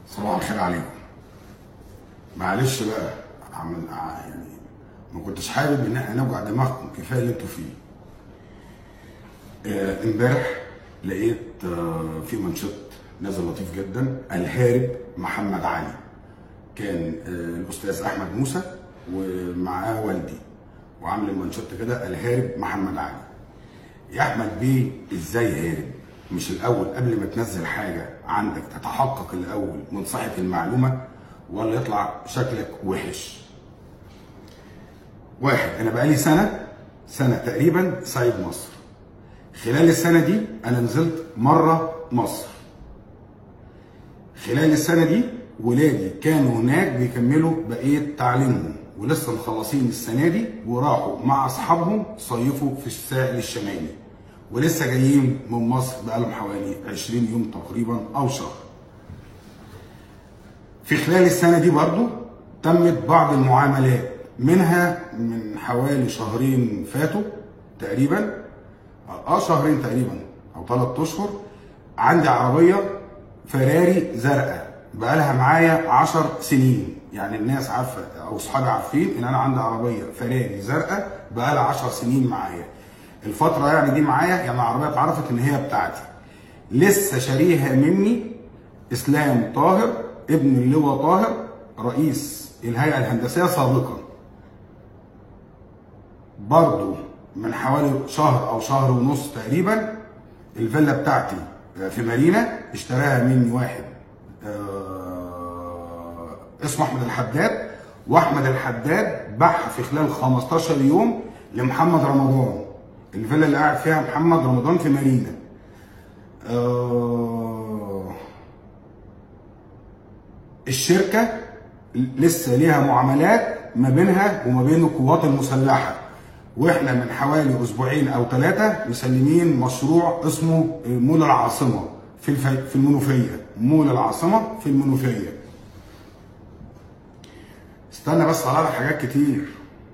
صباح الخير عليكم معلش بقى عمل يعني ما كنتش حابب ان احنا نوجع دماغكم كفايه اللي انتوا فيه آه، امبارح لقيت آه، في منشط نازل لطيف جدا الهارب محمد علي كان آه، الاستاذ احمد موسى ومعاه والدي وعامل المنشط كده الهارب محمد علي يا احمد بيه ازاي هارب مش الاول قبل ما تنزل حاجه عندك تتحقق الاول من صحه المعلومه ولا يطلع شكلك وحش واحد انا بقالي سنه سنه تقريبا سايب مصر خلال السنه دي انا نزلت مره مصر خلال السنه دي ولادي كانوا هناك بيكملوا بقيه تعليمهم ولسه مخلصين السنه دي وراحوا مع اصحابهم صيفوا في الساحل الشمالي ولسه جايين من مصر بقالهم حوالي 20 يوم تقريبا او شهر في خلال السنه دي برضو تمت بعض المعاملات منها من حوالي شهرين فاتوا تقريبا اه شهرين تقريبا او ثلاث اشهر عندي عربيه فراري زرقاء بقالها معايا 10 سنين يعني الناس عارفه او اصحابي عارفين ان انا عندي عربيه فراري زرقاء بقالها 10 سنين معايا الفتره يعني دي معايا يعني العربيه اتعرفت ان هي بتاعتي لسه شاريها مني اسلام طاهر ابن اللواء طاهر رئيس الهيئه الهندسيه سابقا برضو من حوالي شهر او شهر ونص تقريبا الفيلا بتاعتي في مارينا اشتراها مني واحد آه، اسمه احمد الحداد واحمد الحداد باعها في خلال 15 يوم لمحمد رمضان الفيلا اللي قاعد فيها محمد رمضان في مارينا آه، الشركه لسه ليها معاملات ما بينها وما بين القوات المسلحه واحنا من حوالي اسبوعين او ثلاثه مسلمين مشروع اسمه مول العاصمه في الف... في المنوفيه مول العاصمه في المنوفيه استنى بس طلع لك حاجات كتير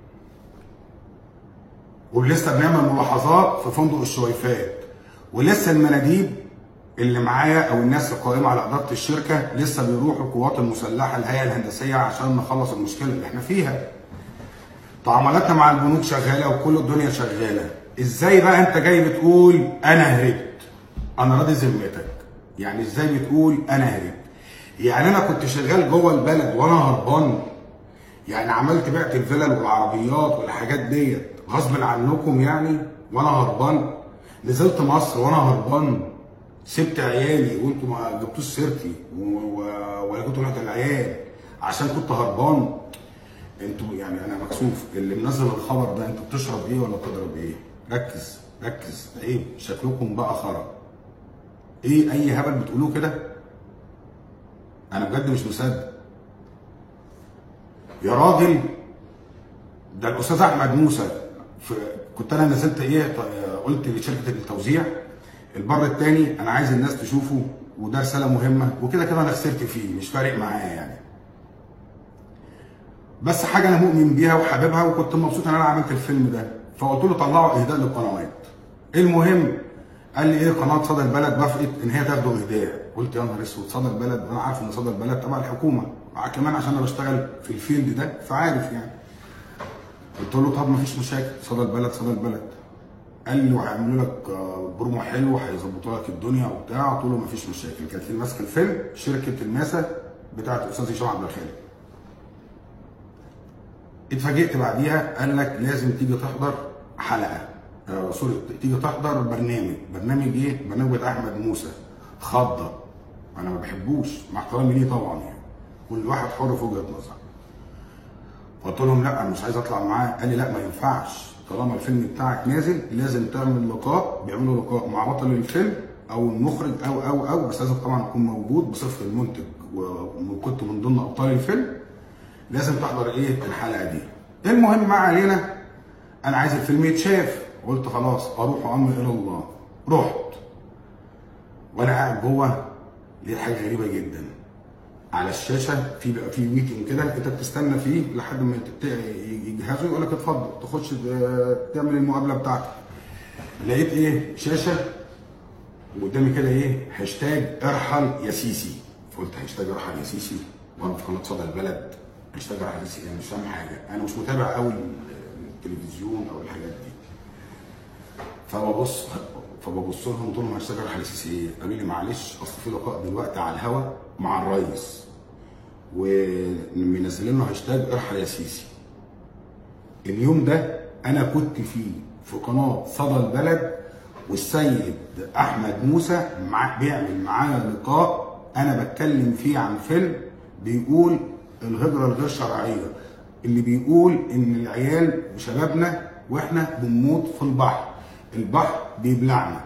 ولسه بنعمل ملاحظات في فندق الشويفات ولسه المناديب اللي معايا او الناس القائمه على اداره الشركه لسه بيروحوا القوات المسلحه الهيئه الهندسيه عشان نخلص المشكله اللي احنا فيها تعاملاتنا مع البنوك شغاله وكل الدنيا شغاله ازاي بقى انت جاي بتقول انا هربت انا راضي ذمتك يعني ازاي بتقول انا هربت يعني انا كنت شغال جوه البلد وانا هربان يعني عملت بعت الفلل والعربيات والحاجات ديت غصب عنكم يعني وانا هربان نزلت مصر وانا هربان سبت عيالي وانتوا ما جبتوش سيرتي و- و- ولا كنتوا رحت العيال عشان كنت هربان انتوا يعني انا مكسوف اللي منزل الخبر ده انتوا بتشرب ايه ولا بتضرب ايه؟ ركز ركز عيب شكلكم بقى خرا ايه اي هبل بتقولوه كده؟ انا بجد مش مصدق يا راجل ده الاستاذ احمد موسى في كنت انا نزلت ايه ط- قلت لشركه التوزيع البر الثاني انا عايز الناس تشوفه وده رساله مهمه وكده كده انا خسرت فيه مش فارق معايا يعني بس حاجه انا مؤمن بيها وحاببها وكنت مبسوط ان انا عملت الفيلم ده فقلت له طلعوا اهداء للقنوات المهم قال لي ايه قناه صدى البلد وافقت ان هي تاخده اهداء قلت يا نهار اسود صدى البلد وانا عارف ان صدى البلد تبع الحكومه كمان عشان انا بشتغل في الفيلد ده فعارف يعني قلت له طب مفيش مشاكل صدى البلد صدى البلد قال لي وهيعملوا لك آه، برومو حلو وهيظبطوا لك الدنيا وبتاع قلت له مفيش مشاكل كانت اللي ماسكه الفيلم شركه الماسه بتاعت الاستاذ هشام عبد الخالق اتفاجئت بعديها قال لك لازم تيجي تحضر حلقه آه سوري تيجي تحضر برنامج برنامج ايه برنامج بتاع احمد موسى خضه انا ما بحبوش مع احترامي ليه طبعا يعني كل واحد حر في وجهه نظره قلت لهم لا انا مش عايز اطلع معاه قال لي لا ما ينفعش طالما الفيلم بتاعك نازل لازم تعمل لقاء بيعملوا لقاء مع بطل الفيلم او المخرج او او او بس لازم طبعا اكون موجود بصفه المنتج وكنت من ضمن ابطال الفيلم لازم تحضر ايه الحلقه دي المهم ما علينا انا عايز الفيلم يتشاف قلت خلاص اروح وامر الى الله رحت وانا قاعد جوه لقيت حاجه غريبه جدا على الشاشه في بقى في ميتنج كده انت بتستنى فيه لحد ما تت- يجهزوا يقول لك اتفضل تخش ت- تعمل المقابله بتاعتك لقيت ايه شاشه وقدامي كده ايه هاشتاج ارحل يا سيسي قلت هيشتغل راح يا سيسي وانا في قناه صدى البلد هيشتغل راح يا سيسي انا مش فاهم حاجه انا مش متابع قوي التلفزيون او الحاجات دي فببص فببص لهم قلت لهم هشتغل راح السيسي ايه؟ قالوا لي معلش اصل في لقاء دلوقتي على الهوا مع الرئيس ومنزلين له هاشتاج ارحل يا سيسي اليوم ده انا كنت فيه في قناه صدى البلد والسيد احمد موسى مع بيعمل معانا لقاء انا بتكلم فيه عن فيلم بيقول الهجره الغير شرعيه اللي بيقول ان العيال وشبابنا واحنا بنموت في البحر البحر بيبلعنا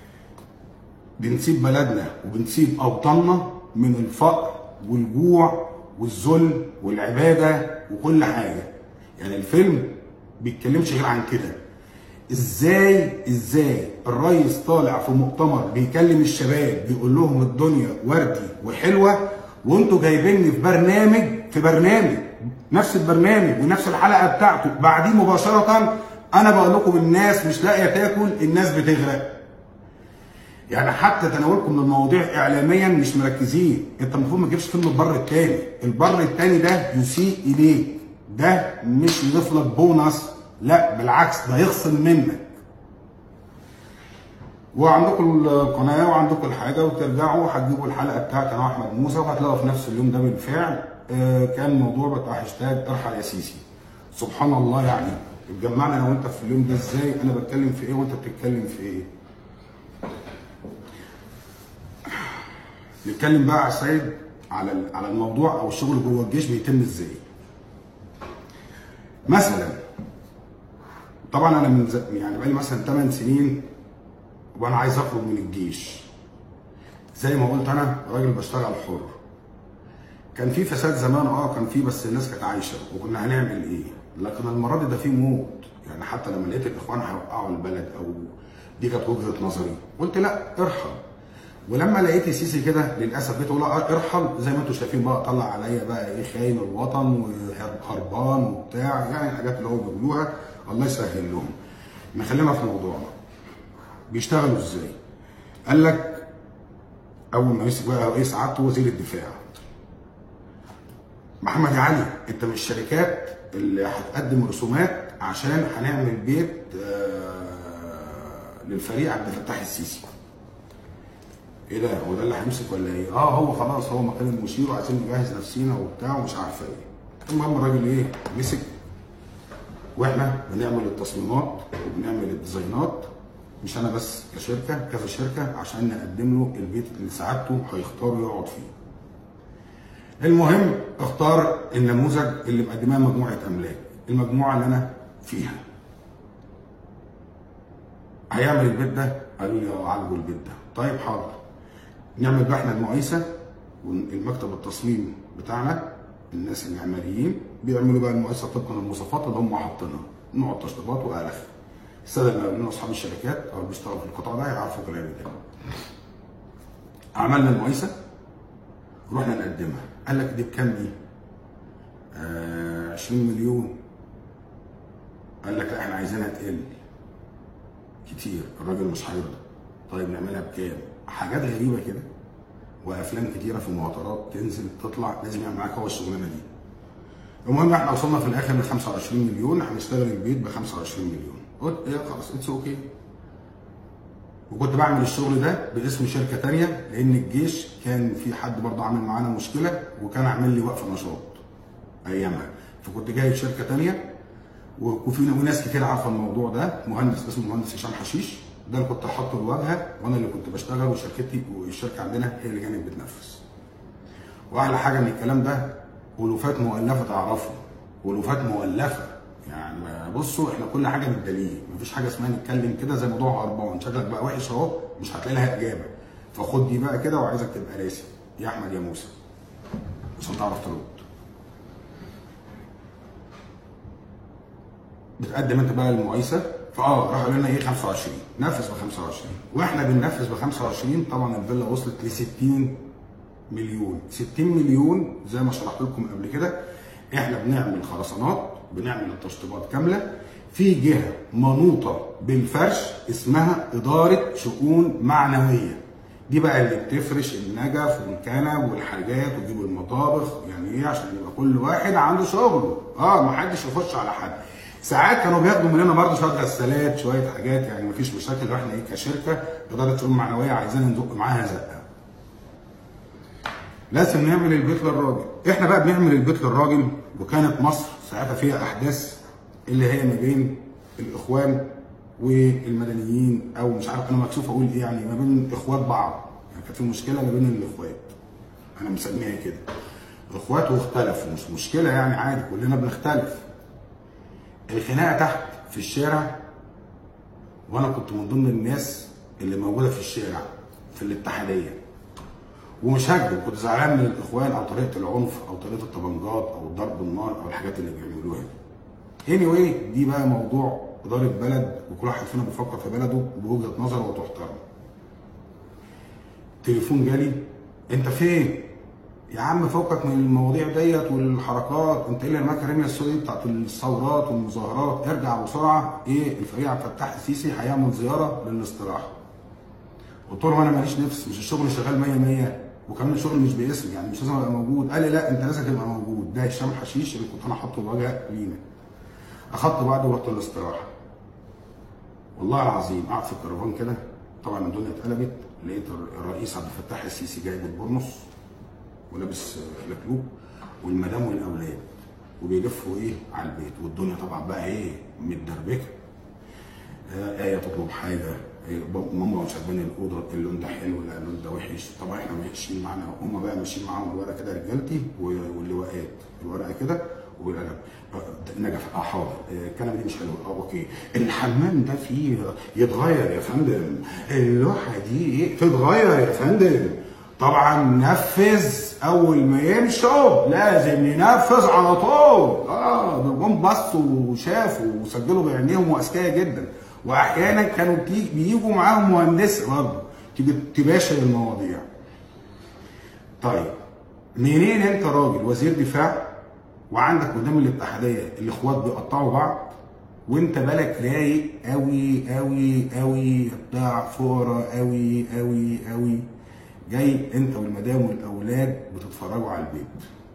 بنسيب بلدنا وبنسيب اوطاننا من الفقر والجوع والذل والعباده وكل حاجه يعني الفيلم بيتكلمش غير عن كده ازاي ازاي الريس طالع في مؤتمر بيكلم الشباب بيقول لهم الدنيا وردي وحلوه وانتوا جايبيني في برنامج في برنامج نفس البرنامج ونفس الحلقه بتاعته بعديه مباشره انا بقول لكم الناس مش لاقيه تاكل الناس بتغرق يعني حتى تناولكم للمواضيع اعلاميا مش مركزين انت المفروض ما تجيبش فيلم البر التاني البر التاني ده يسيء اليك ده مش يضيف لك بونص لا بالعكس ده يخصم منك وعندكم القناه وعندكم الحاجه وترجعوا هتجيبوا الحلقه بتاعت انا واحمد موسى وهتلاقوا في نفس اليوم ده بالفعل آه، كان الموضوع بتاع هاشتاج ارحل يا سيسي سبحان الله يعني اتجمعنا انا وانت في اليوم ده ازاي انا بتكلم في ايه وانت بتتكلم في ايه نتكلم بقى يا سيد على على الموضوع او الشغل جوه الجيش بيتم ازاي مثلا طبعا انا من ز- يعني بقالي مثلا 8 سنين وانا عايز اخرج من الجيش زي ما قلت انا راجل بشتغل حر كان في فساد زمان اه كان في بس الناس كانت عايشه وكنا هنعمل ايه لكن المره دي ده في موت يعني حتى لما لقيت الاخوان هيوقعوا البلد او دي كانت وجهه نظري قلت لا ارحل ولما لقيت السيسي كده للاسف بقيت اقول لا ارحل زي ما انتم شايفين بقى طلع عليا بقى ايه خاين الوطن وهربان وبتاع يعني الحاجات اللي هو بيقولوها الله يسهل لهم نخلينا في موضوعنا بيشتغلوا ازاي؟ قال لك اول ما مسك بقى رئيس عادته وزير الدفاع محمد علي انت من الشركات اللي هتقدم رسومات عشان هنعمل بيت آه، للفريق عبد الفتاح السيسي ايه ده هو ده اللي هيمسك ولا ايه؟ اه هو خلاص هو مكان المشير وعايزين نجهز نفسينا وبتاع ومش عارفه ايه. المهم الراجل ايه؟ مسك واحنا بنعمل التصميمات وبنعمل الديزاينات مش انا بس كشركه كذا شركه عشان نقدم له البيت اللي سعادته هيختار يقعد فيه. المهم اختار النموذج اللي مقدماه مجموعه املاك، المجموعه اللي انا فيها. هيعمل البيت ده؟ قالوا لي اه عالجوا البيت ده، طيب حاضر. نعمل بقى احنا المقايسه والمكتب التصميم بتاعنا الناس المعماريين بيعملوا بقى المقايسه طبقا للمواصفات اللي هم حاطينها نوع التشطيبات والخ الساده اللي قالوا لنا اصحاب الشركات او اللي بيشتغلوا في القطاع ده هيعرفوا كلامي ده عملنا المقايسه رحنا نقدمها قال لك دي بكام دي؟ آه 20 مليون قال لك لا احنا عايزينها تقل كتير الراجل مش هيرضى طيب نعملها بكام؟ حاجات غريبه كده وافلام كتيره في المواطنات تنزل تطلع لازم يعمل معاك هو الشغلانه دي. المهم احنا وصلنا في الاخر ل 25 مليون هنشتغل البيت ب 25 مليون. قلت ايه خلاص اتس اوكي. وكنت بعمل الشغل ده باسم شركه تانية لان الجيش كان في حد برضه عامل معانا مشكله وكان عامل لي وقف نشاط ايامها فكنت جايب شركه تانية وفي وناس كتير عارفه الموضوع ده مهندس اسمه مهندس هشام حشيش ده اللي كنت حاطه الواجهه وانا اللي كنت بشتغل وشركتي والشركه عندنا هي اللي كانت بتنفذ. واحلى حاجه من الكلام ده الوفات مؤلفه تعرفوا الوفات مؤلفه يعني بصوا احنا كل حاجه بالدليل مفيش حاجه اسمها نتكلم كده زي موضوع هربان شكلك بقى وحش اهو مش هتلاقي لها اجابه فخد دي بقى كده وعايزك تبقى راسي يا احمد يا موسى عشان تعرف ترد بتقدم انت بقى المقايسه فاه راح قالوا لنا ايه 25 نفذ ب 25 واحنا بننفذ ب 25 طبعا الفيلا وصلت ل 60 مليون 60 مليون زي ما شرحت لكم قبل كده احنا بنعمل خرسانات بنعمل التشطيبات كامله في جهه منوطه بالفرش اسمها اداره شؤون معنويه دي بقى اللي بتفرش النجف والكنب والحاجات وتجيب المطابخ يعني ايه عشان يبقى كل واحد عنده شغله اه ما حدش يخش على حد ساعات كانوا بياخدوا مننا برضه شويه غسالات شويه حاجات يعني مفيش مشاكل واحنا ايه كشركه اداره شؤون معنويه عايزين نزق معاها زقه لازم نعمل البيت للراجل احنا بقى بنعمل البيت للراجل وكانت مصر ساعتها فيها احداث اللي هي ما بين الاخوان والمدنيين او مش عارف انا مكسوف اقول ايه يعني ما بين اخوات بعض يعني كانت في مشكله ما بين الاخوات انا مسميها كده اخوات واختلفوا مش مشكله يعني عادي كلنا بنختلف الخناقه تحت في الشارع وانا كنت من ضمن الناس اللي موجوده في الشارع في الاتحاديه ومش هكذب كنت زعلان من الاخوان او طريقه العنف او طريقه الطبنجات او ضرب النار او الحاجات اللي بيعملوها دي. anyway دي بقى موضوع اداره بلد وكل واحد فينا بيفكر في بلده بوجهه نظره وتحترم. تليفون جالي انت فين؟ يا عم فكك من المواضيع ديت والحركات انت ايه اللي رماك الرميه السوداء بتاعت الثورات والمظاهرات ارجع بسرعه ايه الفريق عبد الفتاح السيسي هيعمل زياره للاستراحه. قلت له انا ماليش نفس مش الشغل شغال 100 100 وكمان الشغل مش باسمي يعني مش لازم ابقى موجود قال لي لا انت لازم تبقى موجود ده هشام حشيش اللي كنت انا حاطه بوجه لينا اخدت بعض ورحت الاستراحه والله العظيم قاعد في الكرفان كده طبعا الدنيا اتقلبت لقيت الرئيس عبد الفتاح السيسي جايب البرنس ولابس لكلوب والمدام والاولاد وبيلفوا ايه على البيت والدنيا طبعا بقى ايه متدربكه آه، ايه تطلب حاجه إيه، بابا- ماما مش عاجباني الاوضه اللون ده حلو لا اللون ده وحش طبعا احنا ماشيين معانا هم بقى ماشيين معاهم الورقه كده رجالتي و- واللواءات الورقه كده والقلم آه، نجف اه حاضر آه، الكنبه دي مش حلوه اه اوكي الحمام ده فيه يتغير يا فندم اللوحه دي ايه تتغير يا فندم طبعا نفذ اول ما يمشوا لازم ينفذ على طول اه دول جم بصوا وشافوا وسجلوا بعينيهم واذكياء جدا واحيانا كانوا بتيجي بيجوا معاهم مهندس برضه تيجي تباشر المواضيع طيب منين انت راجل وزير دفاع وعندك قدام الاتحاديه الاخوات بيقطعوا بعض وانت بالك رايق قوي قوي قوي بتاع فقراء قوي قوي قوي جاي انت والمدام والاولاد بتتفرجوا على البيت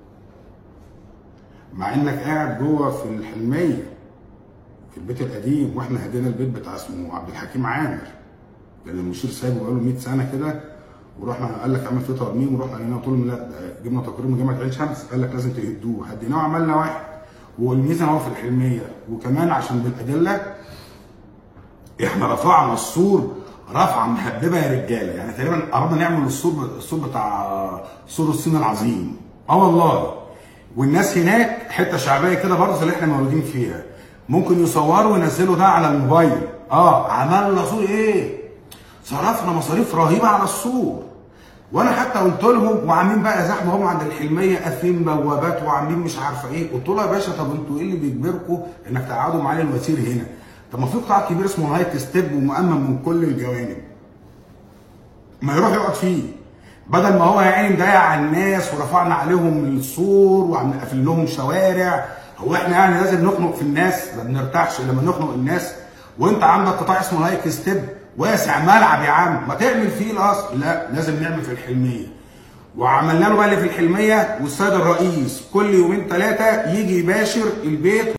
مع انك قاعد جوه في الحلميه في البيت القديم واحنا هدينا البيت بتاع اسمه عبد الحكيم عامر كان المشير سايبه بقاله 100 سنه كده ورحنا قال لك اعمل فيه ترميم ورحنا لقينا قلت لهم لا ده جبنا تقرير من جامعه عين شمس قال لك لازم تهدوه هديناه وعملنا واحد والميزه هو في الحلميه وكمان عشان بالادله احنا رفعنا السور رفعه محببه يا رجاله يعني تقريبا قربنا نعمل السور السور بتاع سور الصين العظيم اه والله والناس هناك حته شعبيه كده برضه زي اللي احنا مولودين فيها ممكن يصوروا وينزلوا ده على الموبايل اه عملنا سور ايه صرفنا مصاريف رهيبه على السور وانا حتى قلت لهم وعاملين بقى زحمه هم عند الحلميه قافلين بوابات وعاملين مش عارفه ايه قلت له يا باشا طب انتوا ايه اللي بيجبركم انك تقعدوا معالي الوزير هنا طب ما في قطاع كبير اسمه هايك ستيب ومؤمن من كل الجوانب ما يروح يقعد فيه بدل ما هو يا عيني مضايق على الناس ورفعنا عليهم السور وعم قافل لهم شوارع هو احنا يعني لازم نخنق في الناس ما بنرتاحش لما نخنق الناس وانت عندك قطاع اسمه هايك ستيب واسع ملعب يا عم ما تعمل فيه الاصل لا لازم نعمل في الحلميه وعملنا له بقى اللي في الحلميه والسيد الرئيس كل يومين ثلاثه يجي يباشر البيت